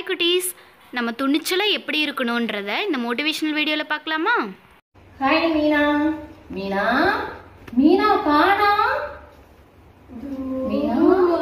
hi குட்டீஸ் நம்ம துணிச்சலாக எப்படி இருக்கணுன்றத இந்த மோட்டிவேஷனல் வீடியோவில் பார்க்கலாமா ஹாய் மீனா மீனா மீனா காணா மீனா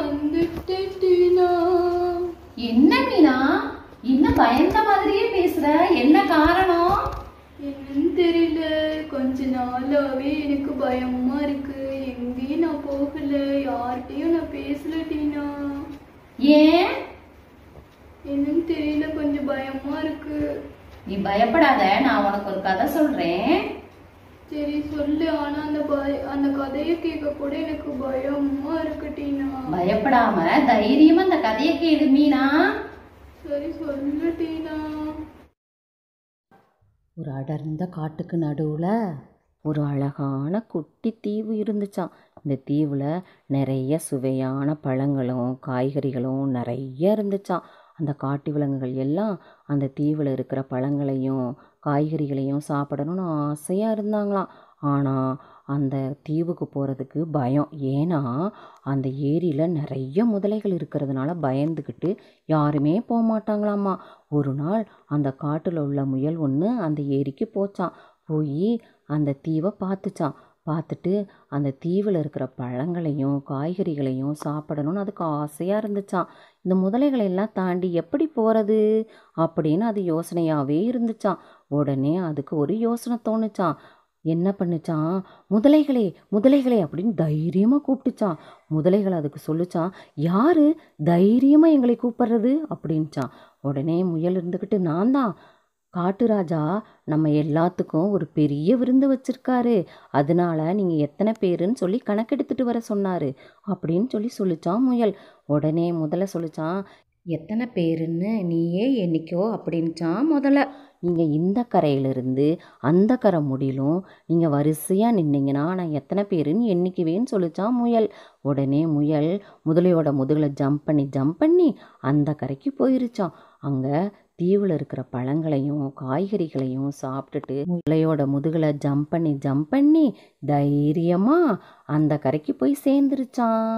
என்ன மீனா என்ன பயந்த மாதிரியே பேசுற என்ன காரணம் என்னன்னு தெரியல கொஞ்ச நாளாவே எனக்கு பயமா இருக்கு எங்கேயும் நான் போகல யார்கிட்டயும் நான் பேசல டீனா ஏன் என்னன்னு தெரியல கொஞ்சம் பயமா இருக்கு நீ பயப்படாத நான் உனக்கு ஒரு கதை சொல்றேன் சரி சொல்லு ஆனா அந்த பய அந்த கதையை கேட்க கூட எனக்கு பயமா இருக்கு டீனா பயப்படாம தைரியமா அந்த கதையை கேளு மீனா சரி சொல்லு டீனா ஒரு அடர்ந்த காட்டுக்கு நடுவில் ஒரு அழகான குட்டி தீவு இருந்துச்சாம் இந்த தீவில் நிறைய சுவையான பழங்களும் காய்கறிகளும் நிறைய இருந்துச்சாம் அந்த காட்டு விலங்குகள் எல்லாம் அந்த தீவில் இருக்கிற பழங்களையும் காய்கறிகளையும் சாப்பிடணும்னு ஆசையாக இருந்தாங்களாம் ஆனால் அந்த தீவுக்கு போகிறதுக்கு பயம் ஏன்னா அந்த ஏரியில் நிறைய முதலைகள் இருக்கிறதுனால பயந்துக்கிட்டு யாருமே போக மாட்டாங்களாம்மா ஒரு நாள் அந்த காட்டில் உள்ள முயல் ஒன்று அந்த ஏரிக்கு போச்சான் போய் அந்த தீவை பார்த்துச்சான் பார்த்துட்டு அந்த தீவில் இருக்கிற பழங்களையும் காய்கறிகளையும் சாப்பிடணும்னு அதுக்கு ஆசையாக இருந்துச்சான் இந்த முதலைகளை எல்லாம் தாண்டி எப்படி போகிறது அப்படின்னு அது யோசனையாகவே இருந்துச்சான் உடனே அதுக்கு ஒரு யோசனை தோணுச்சான் என்ன பண்ணுச்சான் முதலைகளே முதலைகளே அப்படின்னு தைரியமாக கூப்பிட்டுச்சான் முதலைகள் அதுக்கு சொல்லுச்சான் யாரு தைரியமாக எங்களை கூப்பிடுறது அப்படின்ச்சான் உடனே முயல் இருந்துக்கிட்டு நான் தான் காட்டு ராஜா நம்ம எல்லாத்துக்கும் ஒரு பெரிய விருந்து வச்சிருக்காரு அதனால நீங்கள் எத்தனை பேருன்னு சொல்லி கணக்கெடுத்துட்டு வர சொன்னார் அப்படின்னு சொல்லி சொல்லிச்சான் முயல் உடனே முதல்ல சொல்லிச்சான் எத்தனை பேருன்னு நீயே எண்ணிக்கோ அப்படின்ச்சான் முதல்ல நீங்கள் இந்த கரையிலிருந்து அந்த கரை முடியிலும் நீங்கள் வரிசையாக நின்னீங்கன்னா நான் எத்தனை பேருன்னு எண்ணிக்குவேன்னு சொல்லிச்சான் முயல் உடனே முயல் முதலையோட முதுகில் ஜம்ப் பண்ணி ஜம்ப் பண்ணி அந்த கரைக்கு போயிருச்சான் அங்கே தீவில் இருக்கிற பழங்களையும் காய்கறிகளையும் சாப்பிட்டுட்டு முல்லையோட முதுகில் ஜம்ப் பண்ணி ஜம்ப் பண்ணி தைரியமாக அந்த கரைக்கு போய் சேர்ந்துருச்சான்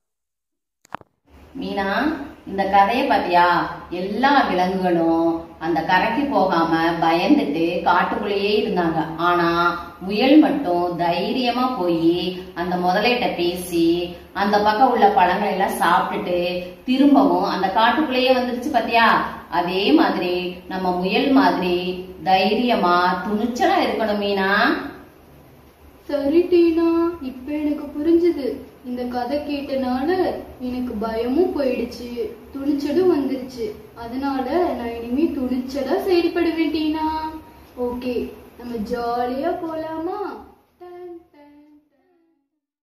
மீனா இந்த கதையை பாத்தியா எல்லா விலங்குகளும் அந்த கரைக்கு போகாம பயந்துட்டு காட்டுக்குள்ளேயே இருந்தாங்க ஆனா முயல் மட்டும் தைரியமா போய் அந்த முதலையிட்ட பேசி அந்த பக்கம் உள்ள பழங்களை எல்லாம் சாப்பிட்டுட்டு திரும்பவும் அந்த காட்டுக்குள்ளேயே வந்துருச்சு பாத்தியா அதே மாதிரி நம்ம முயல் மாதிரி தைரியமா துணிச்சலா இருக்கணும் மீனா சரி டீனா இப்ப எனக்கு புரிஞ்சுது இந்த கதை கேட்டனால எனக்கு பயமும் போயிடுச்சு துணிச்சலும் வந்துருச்சு அதனால நான் இனிமே துணிச்சலா செயல்படுவேன் டீனா ஓகே நம்ம ஜாலியா போலாமா